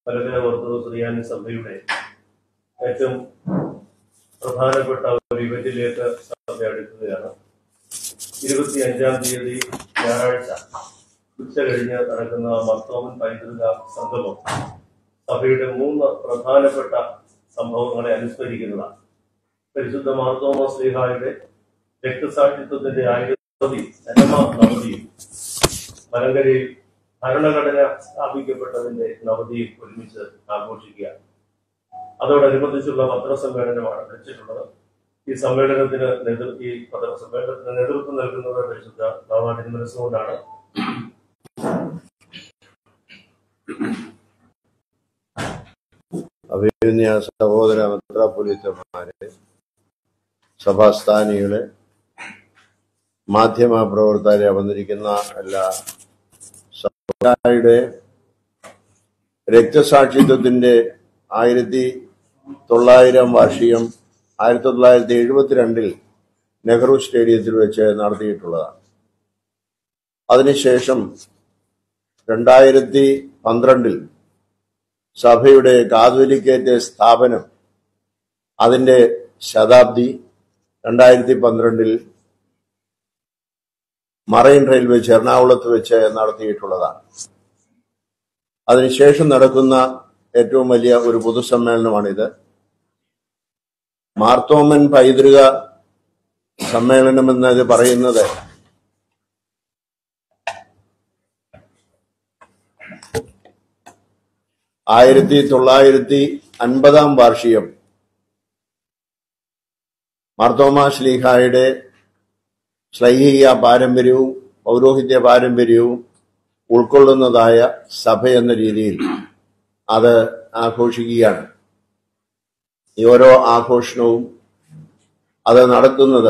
Malankara orthodox റിയാനി സഭയുടെ ഏറ്റവും പ്രധാനപ്പെട്ട ഒരു ഇവന്റിലേക്ക് സഭ അടുക്കുകയാണ് ഇരുപത്തി അഞ്ചാം തീയതി ഞായറാഴ്ച ഉച്ച കഴിഞ്ഞ് നടക്കുന്ന മർത്തോമൻ പൈതൃക സംഗമം സഭയുടെ മൂന്ന് പ്രധാനപ്പെട്ട സംഭവങ്ങളെ അനുസ്മരിക്കുന്നതാണ് പരിശുദ്ധ മാർത്തോമ ശ്രീഹായുടെ രക്തസാക്ഷിത്വത്തിന്റെ ആയിരം നവതി ജനമ നവതിയും മലങ്കരയിൽ ഭരണഘടന സ്ഥാപിക്കപ്പെട്ടതിന്റെ നവതിയും ഒരുമിച്ച് ആഘോഷിക്കുക അതോടനുബന്ധിച്ചുള്ള പത്രസമ്മേളനമാണ് വെച്ചിട്ടുള്ളത് ഈ സമ്മേളനത്തിന് നേതൃ ഈ പത്രസമ്മേളനത്തിന് നേതൃത്വം നൽകുന്നത് പരിശുദ്ധ നാവാട്ടിൻ മനസ്സുകൊണ്ടാണ് അഭിനന്യ സഹോദര മെത്രാപ്പൊലീത്തന്മാരെ സഭാസ്ഥാനികളെ മാധ്യമ പ്രവർത്തകരെ വന്നിരിക്കുന്ന എല്ലാ സഭയുടെ രക്തസാക്ഷിത്വത്തിന്റെ ആയിരത്തി തൊള്ളായിരം വാർഷികം ആയിരത്തി തൊള്ളായിരത്തി എഴുപത്തിരണ്ടിൽ നെഹ്റു സ്റ്റേഡിയത്തിൽ വെച്ച് നടത്തിയിട്ടുള്ളതാണ് അതിനുശേഷം രണ്ടായിരത്തി പന്ത്രണ്ടിൽ സഭയുടെ കാതോലിക്കേറ്റ് സ്ഥാപനം അതിന്റെ ശതാബ്ദി രണ്ടായിരത്തി പന്ത്രണ്ടിൽ മറൈൻ ഡ്രൈവിൽ വെച്ച് എറണാകുളത്ത് വെച്ച് നടത്തിയിട്ടുള്ളതാണ് അതിനുശേഷം നടക്കുന്ന ഏറ്റവും വലിയ ഒരു പൊതുസമ്മേളനമാണിത് മാർത്തോമൻ പൈതൃക സമ്മേളനം എന്നത് പറയുന്നത് ആയിരത്തി തൊള്ളായിരത്തി അൻപതാം വാർഷികം മാർത്തോമാ ശ്ലീഹായുടെ ശ്ലൈഹിക പാരമ്പര്യവും പൗരോഹിത്യ പാരമ്പര്യവും ഉൾക്കൊള്ളുന്നതായ സഭ എന്ന രീതിയിൽ അത് ആഘോഷിക്കുകയാണ് ഈ ഓരോ ആഘോഷണവും അത് നടത്തുന്നത്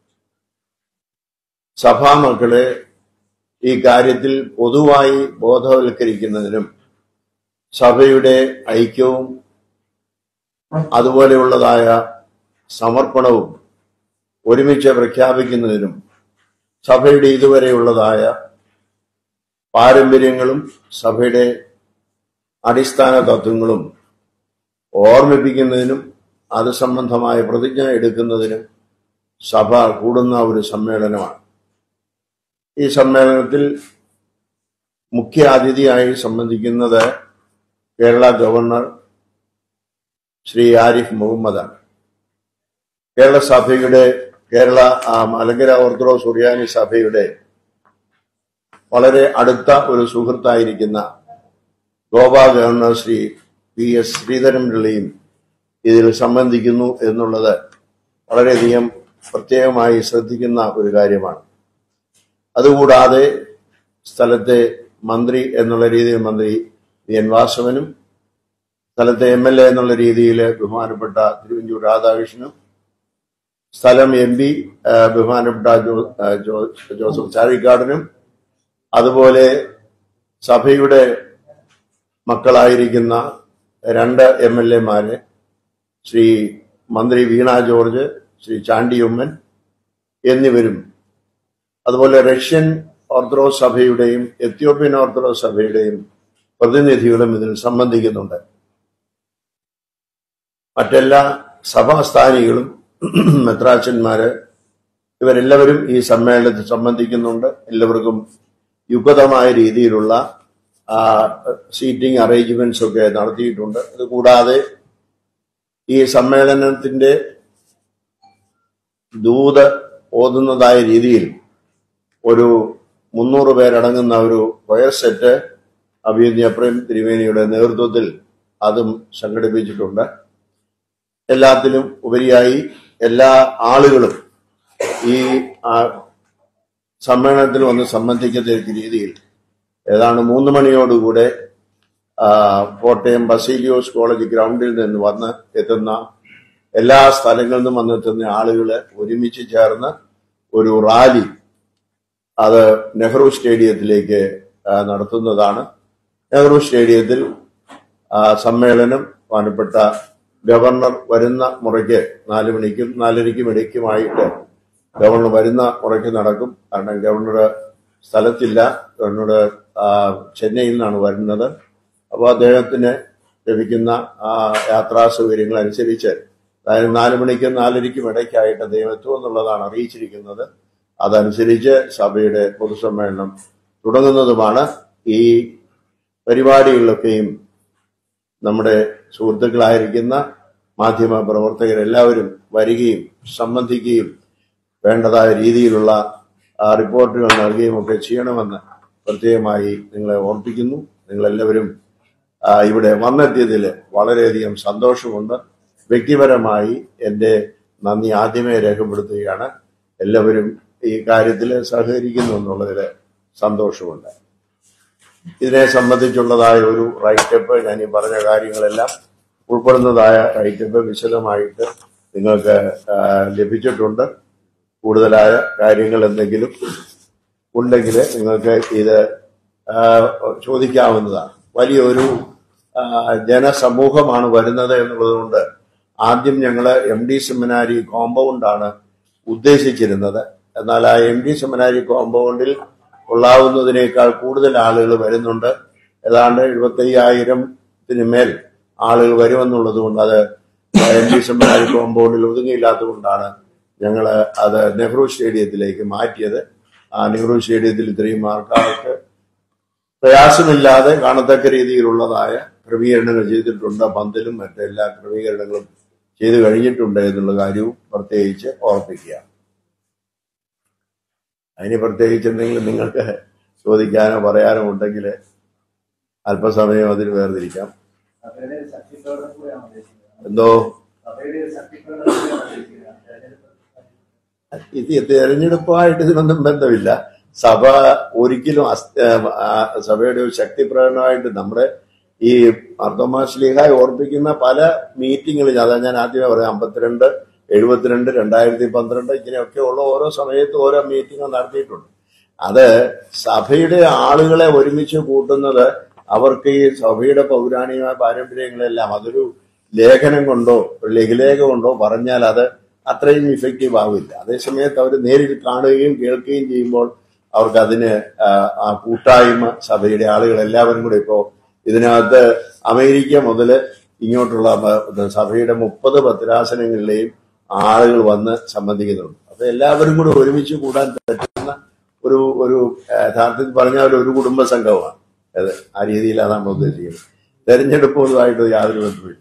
സഭാമക്കളെ ഈ കാര്യത്തിൽ പൊതുവായി ബോധവൽക്കരിക്കുന്നതിനും സഭയുടെ ഐക്യവും അതുപോലെയുള്ളതായ സമർപ്പണവും ഒരുമിച്ച് പ്രഖ്യാപിക്കുന്നതിനും സഭയുടെ ഇതുവരെയുള്ളതായ പാരമ്പര്യങ്ങളും സഭയുടെ അടിസ്ഥാന തത്വങ്ങളും ഓർമ്മിപ്പിക്കുന്നതിനും അത് സംബന്ധമായ പ്രതിജ്ഞ എടുക്കുന്നതിനും സഭ കൂടുന്ന ഒരു സമ്മേളനമാണ് ഈ സമ്മേളനത്തിൽ മുഖ്യ അതിഥിയായി സംബന്ധിക്കുന്നത് കേരള ഗവർണർ ശ്രീ ആരിഫ് മുഹമ്മദാണ് കേരള സഭയുടെ കേരള ആ, മലങ്കര ഓർത്തഡോക്സ് സുറിയാനി സഭയുടെ വളരെ അടുത്ത ഒരു സുഹൃത്തായിരിക്കുന്ന Goa governor Shri P S Sreedharan പിള്ളയും ഇതിൽ സംബന്ധിക്കുന്നു എന്നുള്ളത് വളരെയധികം പ്രത്യേകമായി ശ്രദ്ധിക്കുന്ന ഒരു കാര്യമാണ് അതുകൂടാതെ സ്ഥലത്തെ മന്ത്രി എന്നുള്ള രീതിയിൽ മന്ത്രി വി എൻ വാസവനും സ്ഥലത്തെ എം എൽ എ എന്നുള്ള രീതിയിൽ ബഹുമാനപ്പെട്ട തിരുവഞ്ചൂർ രാധാകൃഷ്ണനും സ്ഥലം എം പി ബഹുമാനപ്പെട്ട ജോ- ആ, ജോ- ജോസഫ് ചാഴിക്കാടനും അതുപോലെ സഭയുടെ മക്കളായിരിക്കുന്ന രണ്ട് എം എൽ എമാര് ശ്രീ മന്ത്രി വീണ ജോർജ് ശ്രീ ചാണ്ടി ഉമ്മൻ എന്നിവരും അതുപോലെ റഷ്യൻ ഓർത്തഡോക്സ് സഭയുടെയും എത്യോപ്യൻ ഓർത്തഡോക്സ് സഭയുടെയും പ്രതിനിധികളും ഇതിൽ സംബന്ധിക്കുന്നുണ്ട് മറ്റെല്ലാ സഭാസ്ഥാനികളും മെത്രാച്ചന്മാര് ഇവരെല്ലാവരും ഈ സമ്മേളനത്തിൽ സംബന്ധിക്കുന്നുണ്ട് എല്ലാവർക്കും യുഗതമായ രീതിയിലുള്ള സീറ്റിംഗ് അറേഞ്ച്മെന്റ്സ് ഒക്കെ നടത്തിയിട്ടുണ്ട് അതുകൂടാതെ ഈ സമ്മേളനത്തിന്റെ ദൂത് ഓതുന്നതായ രീതിയിൽ ഒരു മുന്നൂറ് പേരടങ്ങുന്ന ഒരു കൊയർ സെറ്റ് അഭിയന്യ പ്രേം തിരുവേനിയുടെ നേതൃത്വത്തിൽ അതും സംഘടിപ്പിച്ചിട്ടുണ്ട് എല്ലാത്തിലും ഉപരിയായി എല്ലാ ആളുകളും ഈ ആ, സമ്മേളനത്തിൽ വന്ന് സംബന്ധിക്കത്തക്ക രീതിയിൽ ഏതാണ്ട് മൂന്ന് മണിയോടുകൂടെ ആ, കോട്ടയം ബസീലിയോസ് കോളേജ് ഗ്രൗണ്ടിൽ നിന്ന് വന്ന് എത്തുന്ന എല്ലാ സ്ഥലങ്ങളിൽ നിന്നും വന്നെത്തുന്ന ആളുകളെ ഒരുമിച്ച് ചേർന്ന് ഒരു റാലി അത് നെഹ്റു സ്റ്റേഡിയത്തിലേക്ക് ആ, നടത്തുന്നതാണ് നെഹ്റു സ്റ്റേഡിയത്തിൽ ആ, സമ്മേളനം ബഹുമാനപ്പെട്ട ഗവർണർ വരുന്ന മുറയ്ക്ക് നാല് മണിക്കും നാലരയ്ക്കും ഇടയ്ക്കുമായിട്ട് ഗവർണർ വരുന്ന മുറയ്ക്ക് നടക്കും കാരണം ഗവർണർ സ്ഥലത്തില്ല ഗവർണർ ആ, ചെന്നൈയിൽ നിന്നാണ് വരുന്നത് അപ്പോൾ അദ്ദേഹത്തിന് ലഭിക്കുന്ന ആ, യാത്രാ സൗകര്യങ്ങൾ അനുസരിച്ച് അതായത് നാല് മണിക്കും നാലരയ്ക്കും ഇടയ്ക്കായിട്ട് ദൈവത്വം എന്നുള്ളതാണ് അറിയിച്ചിരിക്കുന്നത് അതനുസരിച്ച് സഭയുടെ പൊതുസമ്മേളനം തുടങ്ങുന്നതുമാണ് ഈ പരിപാടികളിലൊക്കെയും നമ്മുടെ സുഹൃത്തുക്കളായിരിക്കുന്ന മാധ്യമ പ്രവർത്തകരെല്ലാവരും വരികയും സംബന്ധിക്കുകയും വേണ്ടതായ രീതിയിലുള്ള ആ, റിപ്പോർട്ടുകൾ നൽകുകയും ഒക്കെ ചെയ്യണമെന്ന് പ്രത്യേകമായി നിങ്ങളെ ഓർപ്പിക്കുന്നു നിങ്ങളെല്ലാവരും ആ, ഇവിടെ വന്നെത്തിയതിൽ വളരെയധികം സന്തോഷമുണ്ട് വ്യക്തിപരമായി എൻ്റെ നന്ദി ആദ്യമേ രേഖപ്പെടുത്തുകയാണ് എല്ലാവരും ഈ കാര്യത്തിൽ സഹകരിക്കുന്നു എന്നുള്ളതിൽ സന്തോഷമുണ്ട് ഇതിനെ സംബന്ധിച്ചുള്ളതായ ഒരു റൈറ്റപ്പ് ഞാൻ ഈ പറഞ്ഞ കാര്യങ്ങളെല്ലാം ഉൾപ്പെടുന്നതായ റൈറ്റപ്പ് വിശദമായിട്ട് നിങ്ങൾക്ക് ആ, ലഭിച്ചിട്ടുണ്ട് കൂടുതലായ കാര്യങ്ങൾ എന്തെങ്കിലും ഉണ്ടെങ്കിൽ നിങ്ങൾക്ക് ഇത് ആ, ചോദിക്കാവുന്നതാണ് വലിയൊരു ആ, ജനസമൂഹമാണ് വരുന്നത് എന്നുള്ളതുകൊണ്ട് ആദ്യം ഞങ്ങൾ എം ഡി സെമിനാരി കോമ്പൗണ്ടാണ് ഉദ്ദേശിച്ചിരുന്നത് എന്നാൽ ആ എം ഡി സെമിനാരി കോമ്പൗണ്ടിൽ കൊള്ളാവുന്നതിനേക്കാൾ കൂടുതൽ ആളുകൾ വരുന്നുണ്ട് ഏതാണ്ട് എഴുപത്തയ്യായിരത്തിന് മേൽ ആളുകൾ വരുമെന്നുള്ളത് കൊണ്ട് അത് എം ഡി സെമിനാരി കോമ്പൗണ്ടിൽ ഒതുങ്ങിയില്ലാത്തതുകൊണ്ടാണ് ഞങ്ങൾ അത് നെഹ്റു സ്റ്റേഡിയത്തിലേക്ക് മാറ്റിയത് ആ നെഹ്റു സ്റ്റേഡിയത്തിൽ ഇത്രയും ആൾക്കാർക്ക് പ്രയാസമില്ലാതെ കാണത്തക്ക രീതിയിലുള്ളതായ ക്രമീകരണങ്ങൾ ചെയ്തിട്ടുണ്ട് പന്തലും മറ്റെല്ലാ ക്രമീകരണങ്ങളും ചെയ്തു കഴിഞ്ഞിട്ടുണ്ട് എന്നുള്ള കാര്യവും പ്രത്യേകിച്ച് ഓർപ്പിക്കുക അതിന് പ്രത്യേകിച്ച് എന്തെങ്കിലും നിങ്ങൾക്ക് ചോദിക്കാനോ പറയാനോ ഉണ്ടെങ്കിൽ അല്പസമയം അതിന് വേർതിരിക്കാം സഭയുടെ ശക്തിപ്രകടനം കൂടെയാണ് ഉദ്ദേശിക്കുന്നത് എന്തോ സഭയുടെ ശക്തിപ്രകടനം കൂടെയാണ് ഉദ്ദേശിക്കുന്നത് തെരഞ്ഞെടുപ്പ് ഇത് തെരഞ്ഞെടുപ്പുമായിട്ട് ഇതിനൊന്നും ബന്ധമില്ല സഭ ഒരിക്കലും അസ്- ഏഹ് ആ സഭയുടെ ഒരു ശക്തി പ്രകടനമായിട്ട് നമ്മുടെ ഈ മാർത്തോമാ ശ്ലീഹായി ഓർപ്പിക്കുന്ന പല മീറ്റിങ്ങുകളും അതാ ഞാൻ ആദ്യമേ പറയാം അമ്പത്തിരണ്ട് എഴുപത്തിരണ്ട് രണ്ടായിരത്തി പന്ത്രണ്ട് ഇങ്ങനെയൊക്കെ ഉള്ള ഓരോ സമയത്ത് ഓരോ മീറ്റിംഗ് നടത്തിയിട്ടുണ്ട് അത് സഭയുടെ ആളുകളെ ഒരുമിച്ച് കൂട്ടുന്നത് അവർക്ക് ഈ സഭയുടെ പൗരാണിക പാരമ്പര്യങ്ങളെല്ലാം അതൊരു ലേഖനം കൊണ്ടോ ഒരു ലഘുലേഖ കൊണ്ടോ പറഞ്ഞാൽ അത് അത്രയും ഇഫക്റ്റീവ് ആവില്ല അതേസമയത്ത് അവർ നേരിൽ കാണുകയും കേൾക്കുകയും ചെയ്യുമ്പോൾ അവർക്ക് അതിന് ആ, ആ കൂട്ടായ്മ സഭയുടെ ആളുകൾ എല്ലാവരും കൂടെ ഇപ്പോ ഇതിനകത്ത് അമേരിക്ക മുതൽ ഇങ്ങോട്ടുള്ള മ- സഭയുടെ മുപ്പത് ഭദ്രാസനങ്ങളിലെയും ആളുകൾ വന്ന് സംബന്ധിക്കുന്നുണ്ട് അപ്പൊ എല്ലാവരും കൂടെ ഒരുമിച്ച് കൂടാൻ പറ്റുന്ന ഒരു ഒരു ആ, യഥാർത്ഥത്തിൽ പറഞ്ഞാൽ ഒരു കുടുംബ സംഘമാണ് അത് ആ രീതിയിലാണ് നമ്മൾ ഉദ്ദേശിക്കുന്നത് തെരഞ്ഞെടുപ്പുമായിട്ട് യാതൊരു ബന്ധമില്ല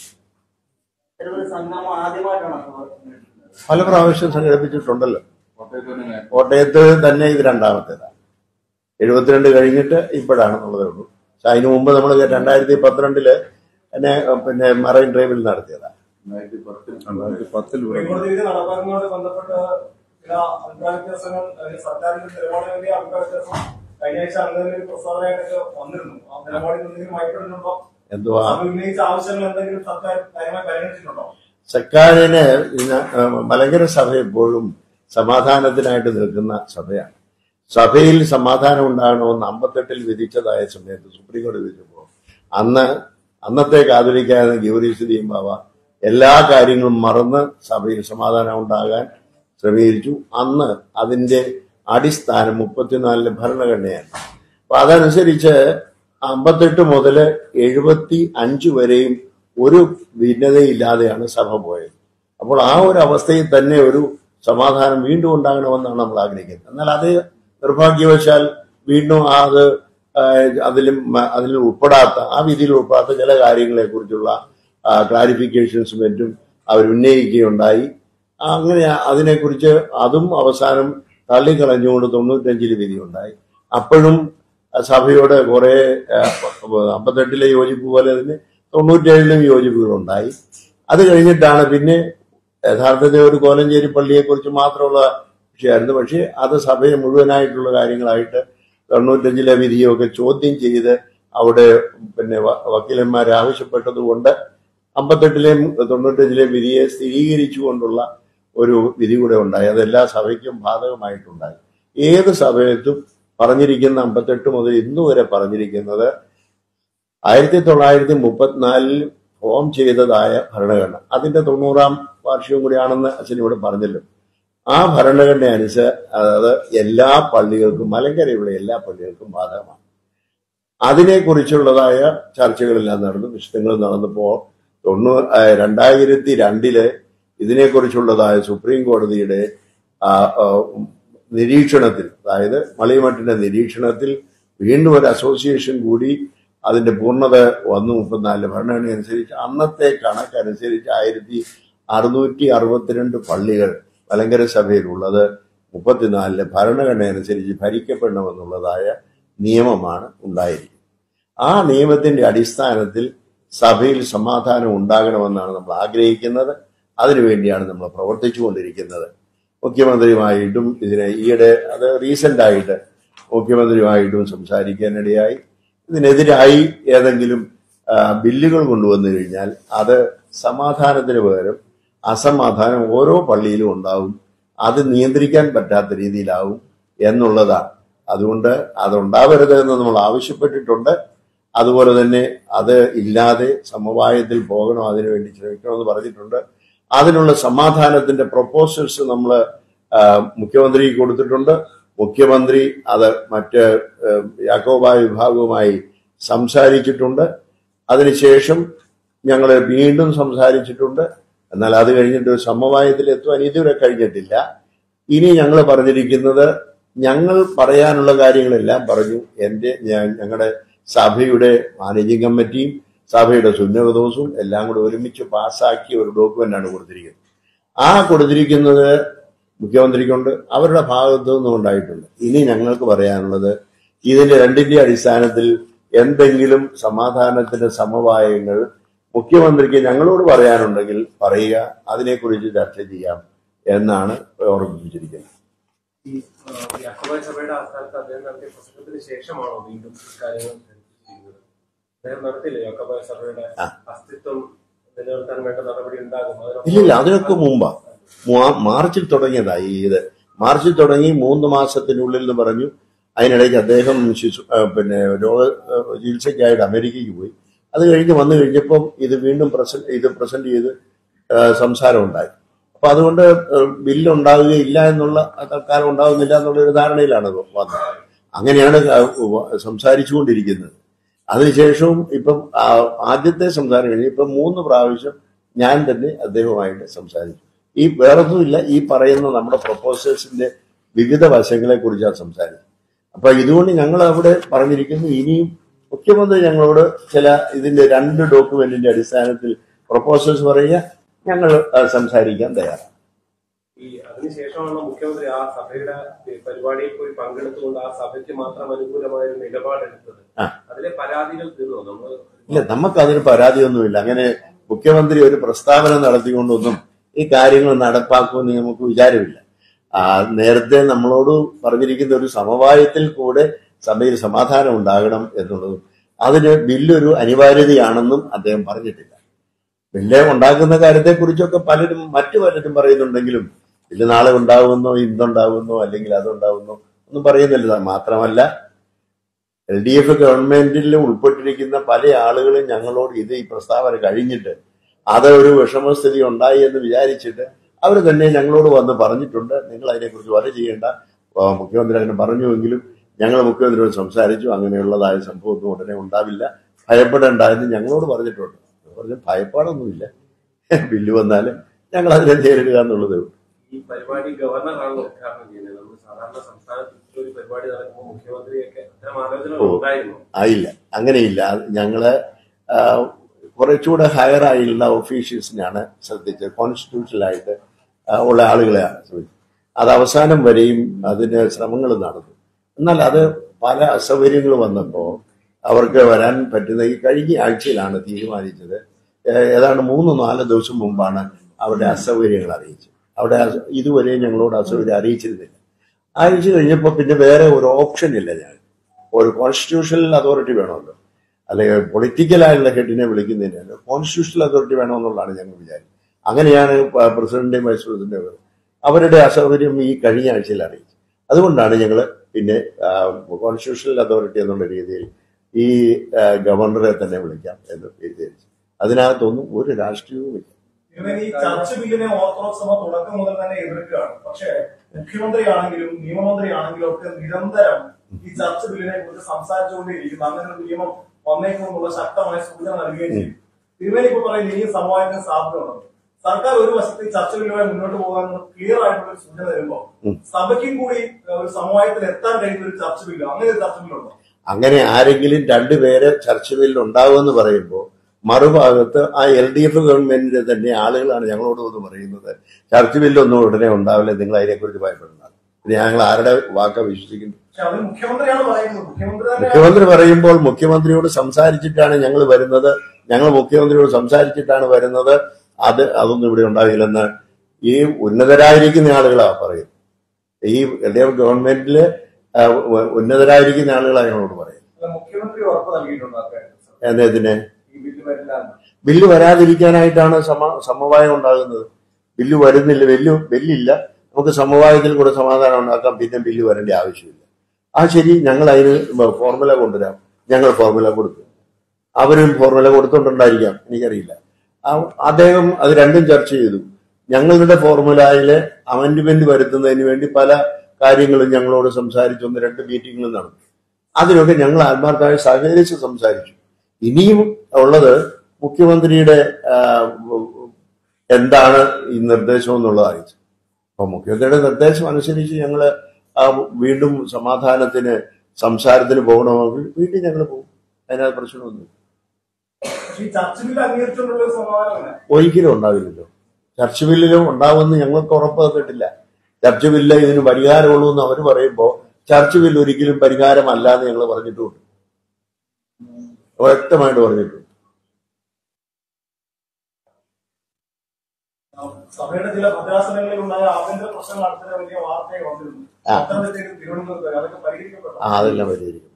ഒരു സംഗമം ആദ്യമായിട്ടാണ് സഭ സംഘടിപ്പിക്കുന്നത് പല പ്രാവശ്യം സംഘടിപ്പിച്ചിട്ടുണ്ടല്ലോ കോട്ടയത്ത് തന്നെ നേരത്തെ കോട്ടയത്ത് തന്നെ ഇത് രണ്ടാമത്തേതാണ് എഴുപത്തിരണ്ട് കഴിഞ്ഞിട്ട് ഇപ്പോഴാണെന്നുള്ളതേ ഉള്ളൂ പക്ഷെ അതിനു മുമ്പ് നമ്മൾ രണ്ടായിരത്തി പന്ത്രണ്ടില് തന്നെ അഹ് പിന്നെ മറൈൻ ഡ്രൈവിൽ നടത്തിയതാണ് രണ്ടായിരത്തി പത്തിൽ രണ്ടായിരത്തി പത്തിൽ ഇവിടെ സുപ്രീംകോടതി വിധി നടപ്പാക്കുന്നതുമായി ബന്ധപ്പെട്ട് ചില അഭിപ്രായ വ്യത്യാസങ്ങൾ അതിന് സർക്കാരിന്റെ നിലപാടിന് വേണ്ടി അഭിപ്രായ വ്യത്യാസം കഴിഞ്ഞ ആഴ്ച അങ്ങനെ ഒരു പ്രസ്താവനയായിട്ടൊക്കെ വന്നിരുന്നു ആ നിലപാടിൽ എന്തെങ്കിലും മാറ്റപ്പെടുന്നുണ്ടോ എന്തുവാ അത് ഉന്നയിച്ച ആവശ്യങ്ങൾ എന്തെങ്കിലും സർക്കാർ കാര്യമായി പരിഗണിച്ചിട്ടുണ്ടോ സർക്കാരിന് ഇതിന് അഹ് മലങ്കര സഭ എപ്പോഴും സമാധാനത്തിനായിട്ട് നിൽക്കുന്ന സഭയാണ് സഭയിൽ സമാധാനം ഉണ്ടാകണമെന്ന് അമ്പത്തെട്ടിൽ വിധിച്ചതായ സമയത്ത് സുപ്രീം കോടതി വിധിച്ചപ്പോൾ അന്ന് അന്നത്തെ കാതലിക്കായിരുന്ന ഗൗരീസ്ഥിതിയും ബാബ എല്ലാ കാര്യങ്ങളും മറന്ന് സഭയിൽ സമാധാനം ഉണ്ടാകാൻ ക്രമീകരിച്ചു അന്ന് അതിന്റെ അടിസ്ഥാനം മുപ്പത്തിനാലിലെ ഭരണഘടനയാണ് അപ്പൊ അതനുസരിച്ച് അമ്പത്തെട്ട് മുതൽ എഴുപത്തി അഞ്ച് വരെയും ഒരു ഭിന്നതയില്ലാതെയാണ് സഭ പോയത് അപ്പോൾ ആ ഒരു അവസ്ഥയിൽ തന്നെ ഒരു സമാധാനം വീണ്ടും ഉണ്ടാകണമെന്നാണ് നമ്മൾ ആഗ്രഹിക്കുന്നത് എന്നാൽ അത് നിർഭാഗ്യവശാൽ വീണ്ടും ആ അത് ആ, അതിലും മ- അതിൽ ഉൾപ്പെടാത്ത ആ വിധിയിൽ ഉൾപ്പെടാത്ത ചില കാര്യങ്ങളെ കുറിച്ചുള്ള ക്ലാരിഫിക്കേഷൻസും മറ്റും അവർ ഉന്നയിക്കുകയുണ്ടായി അങ്ങനെ അതിനെക്കുറിച്ച് അതും അവസാനം തള്ളിക്കളഞ്ഞുകൊണ്ട് തൊണ്ണൂറ്റഞ്ചിൽ വിധിയുണ്ടായി അപ്പോഴും സഭയോട് കുറെ അമ്പത്തെട്ടിലെ യോജിപ്പ് പോലെ തന്നെ തൊണ്ണൂറ്റേഴിലും യോജിപ്പുകളുണ്ടായി അത് കഴിഞ്ഞിട്ടാണ് പിന്നെ യഥാർത്ഥത്തിൽ ഒരു കോലഞ്ചേരി പള്ളിയെ കുറിച്ച് മാത്രമുള്ള വിഷയമായിരുന്നു പക്ഷേ അത് സഭയെ മുഴുവനായിട്ടുള്ള കാര്യങ്ങളായിട്ട് തൊണ്ണൂറ്റഞ്ചിലെ വിധിയൊക്കെ ചോദ്യം ചെയ്ത് അവിടെ പിന്നെ വ- വക്കീലന്മാർ ആവശ്യപ്പെട്ടതുകൊണ്ട് അമ്പത്തെട്ടിലെയും തൊണ്ണൂറ്റഞ്ചിലെയും വിധിയെ സ്ഥിരീകരിച്ചുകൊണ്ടുള്ള ഒരു വിധി കൂടെ ഉണ്ടായി അതെല്ലാ സഭയ്ക്കും ബാധകമായിട്ടുണ്ടായി ഏത് സഭയത്തും പറഞ്ഞിരിക്കുന്ന അമ്പത്തെട്ട് മുതൽ ഇന്നു വരെ പറഞ്ഞിരിക്കുന്നത് ആയിരത്തി തൊള്ളായിരത്തി മുപ്പത്തിനാലിൽ ഫോം ചെയ്തതായ ഭരണഘടന അതിന്റെ തൊണ്ണൂറാം വാർഷികം കൂടിയാണെന്ന് അച്ഛൻ ഇവിടെ പറഞ്ഞല്ലോ ആ ഭരണഘടന അനുസരിച്ച് അതായത് എല്ലാ പള്ളികൾക്കും മലങ്കരയുള്ള എല്ലാ പള്ളികൾക്കും ബാധകമാണ് അതിനെക്കുറിച്ചുള്ളതായ ചർച്ചകളെല്ലാം നടന്നു വിശദങ്ങൾ നടന്നപ്പോ തൊണ്ണൂറ് ആ, രണ്ടായിരത്തി രണ്ടില് ഇതിനെക്കുറിച്ചുള്ളതായ സുപ്രീം കോടതിയുടെ ആ, ആ, നിരീക്ഷണത്തിൽ അതായത് മളിമഠിന്റെ നിരീക്ഷണത്തിൽ വീണ്ടും ഒരു അസോസിയേഷൻ കൂടി അതിന്റെ പൂർണ്ണത വന്നു മുപ്പത്തിനാലില് ഭരണഘടന അനുസരിച്ച് അന്നത്തെ കണക്കനുസരിച്ച് ആയിരത്തി അറുന്നൂറ്റി അറുപത്തിരണ്ട് പള്ളികൾ മലങ്കര സഭയിലുള്ളത് മുപ്പത്തിനാലില് ഭരണഘടന അനുസരിച്ച് ഭരിക്കപ്പെടണമെന്നുള്ളതായ നിയമമാണ് ഉണ്ടായിരിക്കുന്നത് ആ നിയമത്തിന്റെ അടിസ്ഥാനത്തിൽ സഭയിൽ സമാധാനം ഉണ്ടാകണമെന്നാണ് നമ്മൾ ആഗ്രഹിക്കുന്നത് അതിനുവേണ്ടിയാണ് നമ്മൾ പ്രവർത്തിച്ചുകൊണ്ടിരിക്കുന്നത് മുഖ്യമന്ത്രിയുമായിട്ടും ഇതിനെ ഈയിടെ അത് റീസെന്റ് ആയിട്ട് മുഖ്യമന്ത്രിയുമായിട്ടും സംസാരിക്കാനിടയായി ഇതിനെതിരായി ഏതെങ്കിലും ആ, ബില്ലുകൾ കൊണ്ടുവന്നു കഴിഞ്ഞാൽ അത് സമാധാനത്തിന് പകരം അസമാധാനം ഓരോ പള്ളിയിലും ഉണ്ടാവും അത് നിയന്ത്രിക്കാൻ പറ്റാത്ത രീതിയിലാവും എന്നുള്ളതാണ് അതുകൊണ്ട് അതുണ്ടാവരുത് എന്ന് നമ്മൾ ആവശ്യപ്പെട്ടിട്ടുണ്ട് അതുപോലെ തന്നെ അത് ഇല്ലാതെ സമവായത്തിൽ പോകണം അതിനുവേണ്ടി ശ്രമിക്കണമെന്ന് പറഞ്ഞിട്ടുണ്ട് അതിനുള്ള സമാധാനത്തിന്റെ പ്രപ്പോസൽസ് നമ്മൾ മുഖ്യമന്ത്രിക്ക് കൊടുത്തിട്ടുണ്ട് മുഖ്യമന്ത്രി അത് മറ്റ് ആ, യാക്കോബായ വിഭാഗവുമായി സംസാരിച്ചിട്ടുണ്ട് അതിനുശേഷം ഞങ്ങൾ വീണ്ടും സംസാരിച്ചിട്ടുണ്ട് എന്നാൽ അത് കഴിഞ്ഞിട്ട് ഒരു സമവായത്തിൽ എത്തുവാൻ ഇതുവരെ കഴിഞ്ഞിട്ടില്ല ഇനി ഞങ്ങൾ പറഞ്ഞിരിക്കുന്നത് ഞങ്ങൾ പറയാനുള്ള കാര്യങ്ങളെല്ലാം പറഞ്ഞു എന്റെ ഞാൻ ഞങ്ങളുടെ സഭയുടെ മാനേജിംഗ് കമ്മിറ്റിയും സഭയുടെ സുന്നതദോസും എല്ലാം കൂടെ ഒരുമിച്ച് പാസ്സാക്കിയ ഒരു ഡോക്യുമെന്റാണ് കൊടുത്തിരിക്കുന്നത് ആ കൊടുത്തിരിക്കുന്നത് മുഖ്യമന്ത്രിക്കുണ്ട് അവരുടെ ഭാഗത്തു നിന്നും ഉണ്ടായിട്ടുണ്ട് ഇനി ഞങ്ങൾക്ക് പറയാനുള്ളത് ഇതിന്റെ രണ്ടിന്റെ അടിസ്ഥാനത്തിൽ എന്തെങ്കിലും സമാധാനത്തിന്റെ സമവായങ്ങൾ മുഖ്യമന്ത്രിക്ക് ഞങ്ങളോട് പറയാനുണ്ടെങ്കിൽ പറയുക അതിനെക്കുറിച്ച് ചർച്ച ചെയ്യാം എന്നാണ് ഓർമ്മിപ്പിച്ചിരിക്കുന്നത് ഈ യാക്കോബായ സഭയുടെ ആസ്ഥാനത്ത് അദ്ദേഹം നടത്തിയ പ്രസംഗത്തിന് ശേഷമാണോ വീണ്ടും കാര്യങ്ങൾ ചെയ്യുന്നത് അദ്ദേഹം നടത്തിയില്ലേ യാക്കോബായ സഭയുടെ ആ. അസ്തിത്വം നിലനിർത്താൻ വേണ്ട നടപടി ഉണ്ടാകും അതിനൊപ്പം- ഇല്ലില്ല അതിനൊക്കെ മുമ്പാ മാ- മാർച്ചിൽ തുടങ്ങിയതായി ഇത് മാർച്ചിൽ തുടങ്ങി മൂന്ന് മാസത്തിനുള്ളിൽ എന്ന് പറഞ്ഞു അതിനിടയ്ക്ക് അദ്ദേഹം ശിശു ആ, പിന്നെ രോഗ ആ, ചികിത്സയ്ക്കായിട്ട് അമേരിക്കയ്ക്ക് പോയി അത് കഴിഞ്ഞ് വന്നു കഴിഞ്ഞപ്പം ഇത് വീണ്ടും പ്രസന്റ് ഇത് പ്രസന്റ് ചെയ്ത് ആ, സംസാരം ഉണ്ടായി അപ്പൊ അതുകൊണ്ട് ആ, ബില്ല് ഉണ്ടാവുകയില്ല എന്നുള്ള തൽക്കാലം ഉണ്ടാകുന്നില്ല എന്നുള്ള ഒരു ധാരണയിലാണ് ഇത് വന്നത് അങ്ങനെയാണ് ആ, ഉവ്വ് സംസാരിച്ചുകൊണ്ടിരിക്കുന്നത് അതിനുശേഷവും ഇപ്പം ആ, ആദ്യത്തെ സംസാരം കഴിഞ്ഞ് ഇപ്പം മൂന്ന് പ്രാവശ്യം ഞാൻ തന്നെ അദ്ദേഹവുമായിട്ട് സംസാരിച്ചു ഈ വേറൊന്നുമില്ല ഈ പറയുന്ന നമ്മുടെ പ്രപ്പോസൽസിന്റെ വിവിധ വശങ്ങളെ കുറിച്ചാണ് സംസാരിച്ചത് അപ്പൊ ഇതുകൊണ്ട് ഞങ്ങൾ അവിടെ പറഞ്ഞിരിക്കുന്നു ഇനിയും മുഖ്യമന്ത്രി ഞങ്ങളോട് ചില ഇതിന്റെ രണ്ട് ഡോക്യുമെന്റിന്റെ അടിസ്ഥാനത്തിൽ പ്രപ്പോസൽസ് പറയുക ഞങ്ങൾ ആ, സംസാരിക്കാൻ തയ്യാറാണ് ഈ അതിനുശേഷമാണ് മുഖ്യമന്ത്രി ആ സഭയുടെ ഈ പരിപാടിയിൽ പോയി പങ്കെടുത്തുകൊണ്ട് ആ സഭയ്ക്ക് മാത്രം അനുകൂലമായ ഒരു നിലപാടെടുത്തത് ആ. അതിലെ പരാതികൾ തീർന്നു നമ്മൾ ഇല്ല നമുക്ക് അതിന് പരാതിയൊന്നുമില്ല അങ്ങനെ മുഖ്യമന്ത്രി ഒരു പ്രസ്താവന നടത്തിക്കൊണ്ടൊന്നും ഈ കാര്യങ്ങൾ നടപ്പാക്കുമെന്ന് നമുക്ക് വിചാരമില്ല ആ നേരത്തെ നമ്മളോട് പറഞ്ഞിരിക്കുന്ന ഒരു സമവായത്തിൽ കൂടെ സഭയിൽ സമാധാനം ഉണ്ടാകണം എന്നുള്ളതും അതിന് ബില്ലൊരു അനിവാര്യതയാണെന്നും അദ്ദേഹം പറഞ്ഞിട്ടില്ല ബില്ല് ഉണ്ടാക്കുന്ന കാര്യത്തെക്കുറിച്ചൊക്കെ പലരും മറ്റു പലരും പറയുന്നുണ്ടെങ്കിലും ബില്ല് നാളെ ഉണ്ടാകുമെന്നോ ഇന്നുണ്ടാകുമെന്നോ അല്ലെങ്കിൽ അതുണ്ടാകുമെന്നോ ഒന്നും പറയുന്നില്ല മാത്രമല്ല എൽ ഡി എഫ് ഗവൺമെന്റിൽ ഉൾപ്പെട്ടിരിക്കുന്ന പല ആളുകളും ഞങ്ങളോട് ഇത് ഈ പ്രസ്താവന കഴിഞ്ഞിട്ട് അത് ഒരു വിഷമസ്ഥിതി ഉണ്ടായി എന്ന് വിചാരിച്ചിട്ട് അവർ തന്നെ ഞങ്ങളോട് വന്ന് പറഞ്ഞിട്ടുണ്ട് നിങ്ങൾ അതിനെക്കുറിച്ച് വര ചെയ്യേണ്ട ആ, മുഖ്യമന്ത്രി അങ്ങനെ പറഞ്ഞുവെങ്കിലും ഞങ്ങൾ മുഖ്യമന്ത്രിയോട് സംസാരിച്ചു അങ്ങനെയുള്ളതായ സംഭവമൊന്നും ഉടനെ ഉണ്ടാവില്ല ഭയപ്പെടേണ്ട എന്ന് ഞങ്ങളോട് പറഞ്ഞിട്ടുണ്ട് പറഞ്ഞ ഭയപ്പാടൊന്നുമില്ല ബില്ല് വന്നാൽ ഞങ്ങൾ അതിനെ നേരിടുക എന്നുള്ളതേ ഉള്ളൂ ഈ പരിപാടി ഗവർണറാണ് ഉദ്ഘാടനം ചെയ്യുന്നത് നമ്മൾ സാധാരണ സംസ്ഥാനത്ത് ഒരു പരിപാടി നടക്കുമ്പോൾ മുഖ്യമന്ത്രിയൊക്കെ അത്തരം ആലോചനകൾ ഓ. ഉണ്ടായിരുന്നു ആയില്ല അങ്ങനെയില്ല അത് ഞങ്ങള് ആ, കുറച്ചുകൂടെ ഹയർ ആയുള്ള ഒഫീഷ്യൽസിനെയാണ് ശ്രദ്ധിച്ചത് കോൺസ്റ്റിറ്റ്യൂഷനിലായിട്ട് ആ, ഉള്ള ആളുകളെയാണ് ശ്രദ്ധിച്ചത് അത് അവസാനം വരെയും അതിന് ശ്രമങ്ങൾ നടന്നു എന്നാൽ അത് പല അസൗകര്യങ്ങൾ വന്നപ്പോൾ അവർക്ക് വരാൻ പറ്റുന്ന ഈ കഴിഞ്ഞ ആഴ്ചയിലാണ് തീരുമാനിച്ചത് ഏ- ഏതാണ്ട് മൂന്ന് നാല് ദിവസം മുമ്പാണ് അവരുടെ അസൗകര്യങ്ങൾ അറിയിച്ചത് അവിടെ അസ- ഇതുവരെ ഞങ്ങളോട് അസൗകര്യം അറിയിച്ചിരുന്നില്ല അറിയിച്ചു കഴിഞ്ഞപ്പോൾ പിന്നെ വേറെ ഒരു ഓപ്ഷൻ ഇല്ല ഞാൻ ഒരു കോൺസ്റ്റിറ്റ്യൂഷണൽ അതോറിറ്റി വേണമല്ലോ അല്ലെങ്കിൽ പൊളിറ്റിക്കലായുള്ള ഹെഡിനെ വിളിക്കുന്നതിന് കോൺസ്റ്റിറ്റ്യൂഷണൽ അതോറിറ്റി വേണമെന്നുള്ളതാണ് ഞങ്ങൾ വിചാരിച്ചത് അങ്ങനെയാണ് പ- പ്രസിഡന്റിന്റെയും വൈസ് പ്രസിഡന്റിന്റെയും അവരുടെ അസൗകര്യം ഈ കഴിഞ്ഞ ആഴ്ചയിൽ അറിയിച്ചു അതുകൊണ്ടാണ് ഞങ്ങൾ പിന്നെ ആ, കോൺസ്റ്റിറ്റ്യൂഷണൽ അതോറിറ്റി എന്നുള്ള രീതിയിൽ ഈ ആ, ഗവർണറെ തന്നെ വിളിക്കാം എന്ന് വിചാരിച്ചു അതിനകത്തൊന്നും ഒരു രാഷ്ട്രീയവുമില്ല ഇവൻ ഈ ചർച്ച് ബില്ലിനെ ഓർത്തഡോക്സ് സഭ തുടക്കം മുതൽ തന്നെ എതിർക്കുകയാണ് പക്ഷേ മുഖ്യമന്ത്രിയാണെങ്കിലും നിയമമന്ത്രിയാണെങ്കിലും ഒക്കെ നിരന്തരം ഈ ചർച്ച ബില്ലിനെ കുറിച്ച് സംസാരിച്ചുകൊണ്ടേയിരിക്കുന്നു അങ്ങനെ ഒരു നിയമം വന്നേക്കുമെന്നുള്ള ശക്തമായ സൂചന നൽകുകയും ചെയ്യും തിരുമേനി ഇപ്പൊ പറയുന്നത് ഇനിയും സമവായത്തിന് സാധ്യതയുണ്ട് സർക്കാർ ഒരു വശത്ത് ഈ ചർച്ച ബില്ലുമായി മുന്നോട്ട് പോകാൻ ക്ലിയർ ആയിട്ടുള്ള ഒരു സൂചന തരുമ്പോൾ സഭയ്ക്കും കൂടി ഏഹ്, ഒരു സമവായത്തിൽ എത്താൻ കഴിയുന്ന ഒരു ചർച്ച ബില്ല് അങ്ങനെ ഒരു ചർച്ച ബില്ലുണ്ടോ അങ്ങനെ ആരെങ്കിലും രണ്ടുപേരെ ചർച്ച ബില്ലിൽ ഉണ്ടാവുമെന്ന് പറയുമ്പോൾ മറുഭാഗത്ത് ആ എൽ ഡി എഫ് ഗവൺമെന്റിന്റെ തന്നെ ആളുകളാണ് ഞങ്ങളോട് വന്ന് പറയുന്നത് ചർച്ച ബില്ലൊന്നും ഉടനെ ഉണ്ടാവില്ല നിങ്ങൾ അതിനെക്കുറിച്ച് ഭയപ്പെടണം ഇത് ഞങ്ങൾ ആരുടെ വാക്ക വിശ്വസിക്കുന്നു പക്ഷെ അത് മുഖ്യമന്ത്രിയാണ് പറയുന്നത് മുഖ്യമന്ത്രി തന്നെ മുഖ്യമന്ത്രി പറയുമ്പോൾ മുഖ്യമന്ത്രിയോട് സംസാരിച്ചിട്ടാണ് ഞങ്ങൾ വരുന്നത് ഞങ്ങൾ മുഖ്യമന്ത്രിയോട് സംസാരിച്ചിട്ടാണ് വരുന്നത് അത് അതൊന്നും ഇവിടെ ഉണ്ടാകില്ലെന്ന് ഈ ഉന്നതരായിരിക്കുന്ന ആളുകളാ പറയും ഈ എൽ ഡി എഫ് ഗവൺമെന്റില് ആ, ഉ- ഉന്നതരായിരിക്കുന്ന ആളുകളാണ് ഞങ്ങളോട് പറയും അല്ല, മുഖ്യമന്ത്രി ഉറപ്പ് നൽകിയിട്ടുണ്ട് അക്കാര്യത്തിൽ സർ. എന്നതിന് ഈ ബില്ല് വരില്ല എന്ന്. ബില്ല് വരാതിരിക്കാനായിട്ടാണ് സമ സമവായം ഉണ്ടാകുന്നത് ബില്ല് വരുന്നില്ല ബില്ല് ബില്ലില്ല നമുക്ക് സമവായത്തിൽ കൂടെ സമാധാനം ഉണ്ടാക്കാം പിന്നെ ബില്ല് വരേണ്ട ആവശ്യമില്ല ആ ശരി ഞങ്ങൾ അതിന് ഫോർമുല കൊണ്ടുവരാം ഞങ്ങൾ ഫോർമുല കൊടുത്തു അവരും ഫോർമുല കൊടുത്തോണ്ടുണ്ടായിരിക്കാം എനിക്കറിയില്ല ആ- അദ്ദേഹം അത് രണ്ടും ചർച്ച ചെയ്തു ഞങ്ങളുടെ ഫോർമുലയിലെ അമെന്റ്മെന്റ് വരുത്തുന്നതിന് വേണ്ടി പല കാര്യങ്ങളും ഞങ്ങളോട് സംസാരിച്ചു ഒന്ന് രണ്ട് മീറ്റിങ്ങുകളും നടന്നു അതിനൊക്കെ ഞങ്ങൾ ആത്മാർത്ഥമായി സഹകരിച്ച് സംസാരിച്ചു ഇനിയും ഉള്ളത് മുഖ്യമന്ത്രിയുടെ ആ, എന്താണ് ഈ നിർദ്ദേശം എന്നുള്ളതായി അപ്പൊ മുഖ്യമന്ത്രിയുടെ നിർദ്ദേശം അനുസരിച്ച് ഞങ്ങള് ആ വീണ്ടും സമാധാനത്തിന് സംസാരത്തിന് പോകണമെങ്കിൽ വീണ്ടും ഞങ്ങൾ പോകും അതിനകത്ത് പ്രശ്നമൊന്നും പക്ഷെ ഈ ചർച്ച ബില്ല് അംഗീകരിച്ചുകൊണ്ടുള്ള ഒരു സമാധാനമല്ല ഒരിക്കലും ഉണ്ടാവില്ലല്ലോ ചർച്ച ബില്ലിലും ഉണ്ടാവുമെന്ന് ഞങ്ങൾക്ക് ഉറപ്പ് തന്നിട്ടില്ല ചർച്ച ബില്ല് ഇതിന് പരിഹാരമുള്ളൂ എന്ന് അവർ പറയുമ്പോൾ ചർച്ച ബില്ല് ഒരിക്കലും പരിഹാരമല്ല എന്ന് ഞങ്ങൾ പറഞ്ഞിട്ടുണ്ട് വ്യക്തമായിട്ട് പറഞ്ഞിട്ടുണ്ട് സഭയുടെ ചില ഭദ്രാസനങ്ങളിൽ ഉണ്ടായ ആഭ്യന്തര പ്രശ്നങ്ങൾ അടുത്ത വലിയ വാർത്തയായി വന്നിരുന്നു ആ. പത്തനംതിട്ടയിലും തിരുവനന്തപുരത്ത് അതൊക്കെ പരിഹരിക്കപ്പെട്ടു ആ അതെല്ലാം പരിഹരിക്കും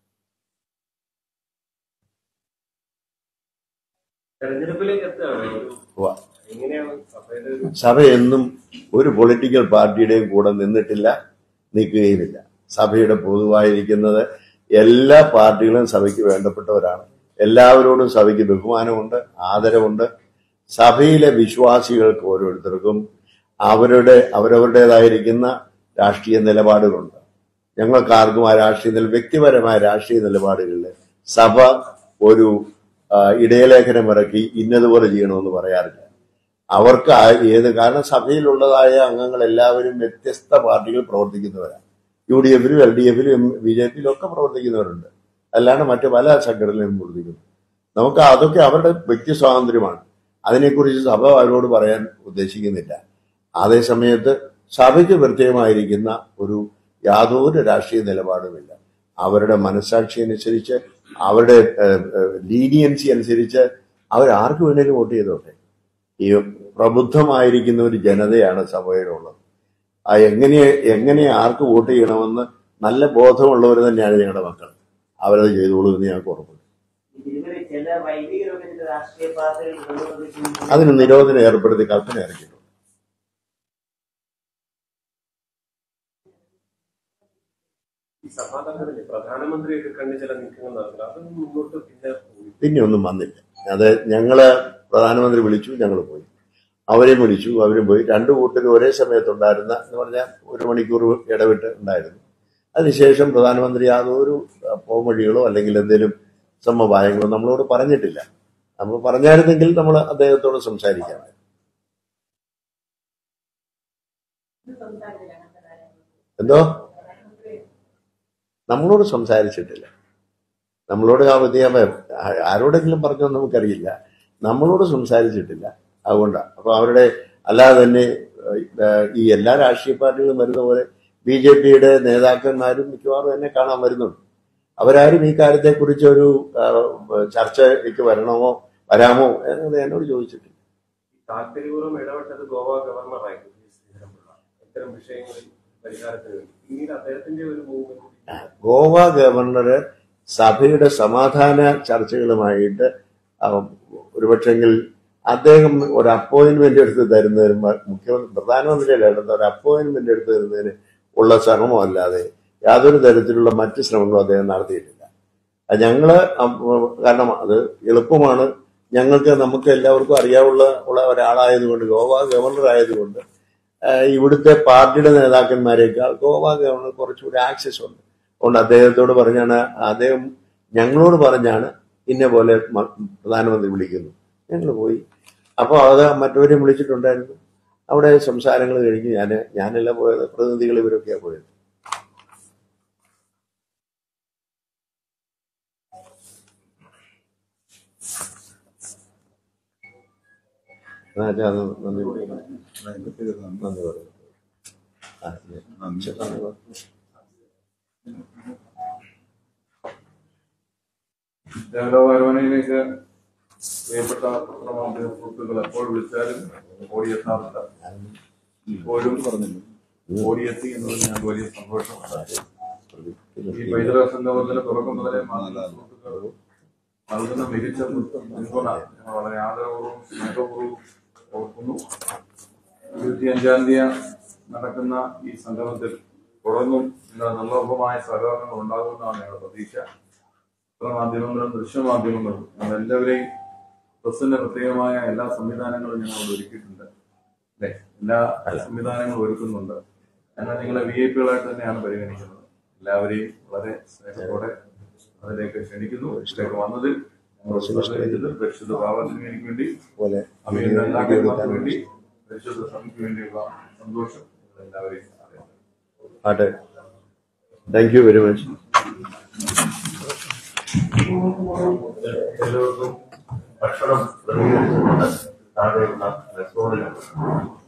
തെരഞ്ഞെടുപ്പിലേക്ക് എത്തുകയാണ് ഒരു ഉവ്വ. എങ്ങനെയാണ് സഭയുടെ ഒരു സഭ എന്നും ഒരു പൊളിറ്റിക്കൽ പാർട്ടിയുടെയും കൂടെ നിന്നിട്ടില്ല നിൽക്കുകയുമില്ല സഭയുടെ പൊതുവായിരിക്കുന്നത് എല്ലാ പാർട്ടികളും സഭയ്ക്ക് വേണ്ടപ്പെട്ടവരാണ് എല്ലാവരോടും സഭയ്ക്ക് ബഹുമാനമുണ്ട് ആദരവുണ്ട് സഭയിലെ വിശ്വാസികൾക്ക് ഓരോരുത്തർക്കും അവരുടെ അവരവരുടേതായിരിക്കുന്ന രാഷ്ട്രീയ നിലപാടുകളുണ്ട് ഞങ്ങൾക്ക് ആർക്കും ആ രാഷ്ട്രീയ നില വ്യക്തിപരമായ രാഷ്ട്രീയ നിലപാടുകളിൽ സഭ ഒരു ആ, ഇടയലേഖനം ഇറക്കി ഇന്നതുപോലെ ചെയ്യണമെന്ന് പറയാറില്ല അവർക്ക് ആ ഏത് കാരണം സഭയിലുള്ളതായ അംഗങ്ങൾ എല്ലാവരും വ്യത്യസ്ത പാർട്ടികൾ പ്രവർത്തിക്കുന്നവരാണ് യു ഡി എഫിലും എൽ ഡി എഫിലും ബി ജെ പിയിലും ഒക്കെ പ്രവർത്തിക്കുന്നവരുണ്ട് അല്ലാണ്ട് മറ്റു പല സംഘടനയിലും പ്രവർത്തിക്കുന്നു നമുക്ക് അതൊക്കെ അവരുടെ വ്യക്തി സ്വാതന്ത്ര്യമാണ് അതിനെക്കുറിച്ച് സഭ അവരോട് പറയാൻ ഉദ്ദേശിക്കുന്നില്ല അതേ സമയത്ത് സഭയ്ക്ക് പ്രത്യേകമായിരിക്കുന്ന ഒരു യാതൊരു രാഷ്ട്രീയ നിലപാടുമില്ല അവരുടെ മനസ്സാക്ഷി അനുസരിച്ച് അവരുടെ ലീനിയൻസി അനുസരിച്ച് അവർ ആർക്ക് വേണേലും വോട്ട് ചെയ്തോട്ടെ ഈ പ്രബുദ്ധമായിരിക്കുന്ന ഒരു ജനതയാണ് സഭയിലുള്ളത് ആ എങ്ങനെ എങ്ങനെ ആർക്ക് വോട്ട് ചെയ്യണമെന്ന് നല്ല ബോധമുള്ളവർ തന്നെയാണ് ഞങ്ങളുടെ മക്കൾ അവരത് ചെയ്തോളൂ എന്ന് ഞങ്ങൾക്ക് ഉറപ്പുണ്ട് ഇതിൽ ചില വൈദികരൊക്കെ ചില രാഷ്ട്രീയ പാർട്ടികൾ പ്രതിനിധിക്കുന്നു. അതിന് നിരോധനം ഏർപ്പെടുത്തി കൽപ്പന ഇറക്കിയിട്ടുണ്ട് ഈ സഭാതലത്തിൽ പ്രധാനമന്ത്രിയൊക്കെ കണ്ട് ചില നീക്കങ്ങൾ നടത്തുന്നത് അതൊന്നും മുന്നോട്ട് പിന്നെ പോയി പിന്നെ ഒന്നും വന്നില്ല അത് ഞങ്ങള് പ്രധാനമന്ത്രി വിളിച്ചു ഞങ്ങൾ പോയി അവരെയും വിളിച്ചു അവരും പോയി രണ്ടു കൂട്ടരും ഒരേ സമയത്തുണ്ടായിരുന്ന എന്ന് പറഞ്ഞാൽ ഒരു മണിക്കൂർ ഇടവിട്ട് ഉണ്ടായിരുന്നു അതിനുശേഷം പ്രധാനമന്ത്രി യാതൊരു അഹ്, പോംവഴികളോ അല്ലെങ്കിൽ എന്തെങ്കിലും സമവായങ്ങളോ നമ്മളോട് പറഞ്ഞിട്ടില്ല നമ്മൾ പറഞ്ഞായിരുന്നെങ്കിൽ നമ്മൾ അദ്ദേഹത്തോട് സംസാരിക്കാം എന്തോ നമ്മളോട് സംസാരിച്ചിട്ടില്ല നമ്മളോട് ആ വിദ്യാഭ്യാസം ആരോടെങ്കിലും പറഞ്ഞോ നമുക്കറിയില്ല നമ്മളോട് സംസാരിച്ചിട്ടില്ല അതുകൊണ്ടാണ് അപ്പൊ അവരുടെ അല്ലാതെ തന്നെ ഏഹ്, ഈ എല്ലാ രാഷ്ട്രീയ പാർട്ടികളും വരുന്ന പോലെ ബി ജെ പിയുടെ നേതാക്കന്മാരും മിക്കവാറും എന്നെ കാണാൻ വരുന്നുണ്ട് അവരാരും ഈ കാര്യത്തെക്കുറിച്ച് ഒരു ആഹ്, ചർച്ചയ്ക്ക് വരണമോ വരാമോ എന്നത് എന്നോട് ചോദിച്ചിട്ടില്ല താല്പര്യപൂർവ്വം ഇടപെട്ടത് ഗോവ ഗവർണറായിരുന്നു വി. ശ്രീധരൻപിള്ള ഇത്തരം വിഷയങ്ങളിൽ പരിഹാരത്തിന് വേണ്ടി പിന്നീട് അദ്ദേഹത്തിന്റെ ഒരു മൂവ്മെന്റ് ഗോവ ഗവർണർ സഭയുടെ സമാധാന ചർച്ചകളുമായിട്ട് അവ- ഒരുപക്ഷെങ്കിൽ അദ്ദേഹം ഒരു അപ്പോയിന്റ്മെന്റ് എടുത്ത് തരുന്നതിന് മ- മുഖ്യമന്ത്രി പ്രധാനമന്ത്രിയുടെ അടുത്ത് ഒരു അപ്പോയിന്റ്മെന്റ് എടുത്ത് തരുന്നതിന് ഉള്ള ശ്രമമോ അല്ലാതെ യാതൊരു തരത്തിലുള്ള മറ്റ് ശ്രമങ്ങളും അദ്ദേഹം നടത്തിയിട്ടില്ല അത് ഞങ്ങള് അം- കാരണം അത് എളുപ്പമാണ് ഞങ്ങൾക്ക് നമുക്ക് എല്ലാവർക്കും അറിയാവുള്ള ഉള്ള ഒരാളായതുകൊണ്ട് ഗോവ ഗവർണർ ആയതുകൊണ്ട് ആഹ് ഇവിടുത്തെ പാർട്ടിയുടെ നേതാക്കന്മാരെക്കാൾ ഗോവ ഗവർണർ കുറച്ചുകൂടി ആക്സസ് ഉണ്ട് അതുകൊണ്ട് അദ്ദേഹത്തോട് പറഞ്ഞാണ് അദ്ദേഹം ഞങ്ങളോട് പറഞ്ഞാണ് ഇന്ന പോലെ മ- പ്രധാനമന്ത്രി വിളിക്കുന്നു ഞങ്ങൾ പോയി അപ്പോൾ അത് മറ്റവരെയും വിളിച്ചിട്ടുണ്ടായിരുന്നു അവിടെ സംസാരങ്ങൾ കഴിഞ്ഞ് ഞാൻ ഞാനല്ല പോയത് പ്രതിനിധികൾ ഇവരൊക്കെയാണ് പോയത് എന്നാ വെച്ചാ അത് നന്ദി പറയുന്നു. നന്ദി പറയുന്നു ആ, ശരി. നന്ദി പറയുന്നു. ദേവലോകരവനയിലേക്ക് പ്രിയപ്പെട്ട പത്രമാധ്യമ സുഹൃത്തുക്കൾ എപ്പോൾ വിളിച്ചാലും ഓടിയെത്താറുണ്ട് ഇപ്പോഴും ഓടിയെത്തി എന്നതിൽ ഞാൻ വലിയ സന്തോഷമുണ്ട് ഈ പൈതൃക സംഗമത്തിന് തുടക്കം മുതലേ മാധ്യമ സുഹൃത്തുക്കൾ നൽകുന്ന മികച്ച പിന്തുണ ഞങ്ങൾ വളരെ ആദരപൂർവ്വം സ്നേഹപൂർവ്വം ഓർക്കുന്നു ഇരുപത്തിയഞ്ചാം തീയതി നടക്കുന്ന ഈ സംഗമത്തിൽ തുടർന്നും നിങ്ങളുടെ നിർലോഭമായ സഹകരണങ്ങൾ ഉണ്ടാകുമെന്നാണ് ഞങ്ങളുടെ പ്രതീക്ഷ പത്രമാധ്യമങ്ങളും ദൃശ്യമാധ്യമങ്ങളും ഞങ്ങൾ എല്ലാവരെയും പ്രസിന്റെ പ്രത്യേകമായ എല്ലാ സംവിധാനങ്ങളും ഞങ്ങൾ അവിടെ ഒരുക്കിയിട്ടുണ്ട് അല്ലെ എല്ലാ സംവിധാനങ്ങളും ഒരുക്കുന്നുണ്ട് ഞങ്ങൾ നിങ്ങളെ വി ഐ പികളായിട്ട് തന്നെയാണ് പരിഗണിക്കുന്നത് എല്ലാവരെയും വളരെ സ്നേഹത്തോടെ അതിലേക്ക് ക്ഷണിക്കുന്നു ഇതിലേക്ക് വന്നതിൽ ഞങ്ങൾ സഹകരിച്ചത് പരിശുദ്ധ പാവത്തിന് എനിക്ക് വേണ്ടി പോലെ അവയുടെ എല്ലാ കാര്യങ്ങൾക്കും വേണ്ടി പരിശുദ്ധ സമിതിക്ക് വേണ്ടിയുള്ള സന്തോഷം നിങ്ങൾ എല്ലാവരെയും അറിയാം ആട്ടെ താങ്ക് യു വെരി മച്ച് എല്ലാവർക്കും ഭക്ഷണം ക്രമീകരിച്ചിട്ടുണ്ട് താഴെയുള്ള റെസ്റ്റോറൻറ്റ്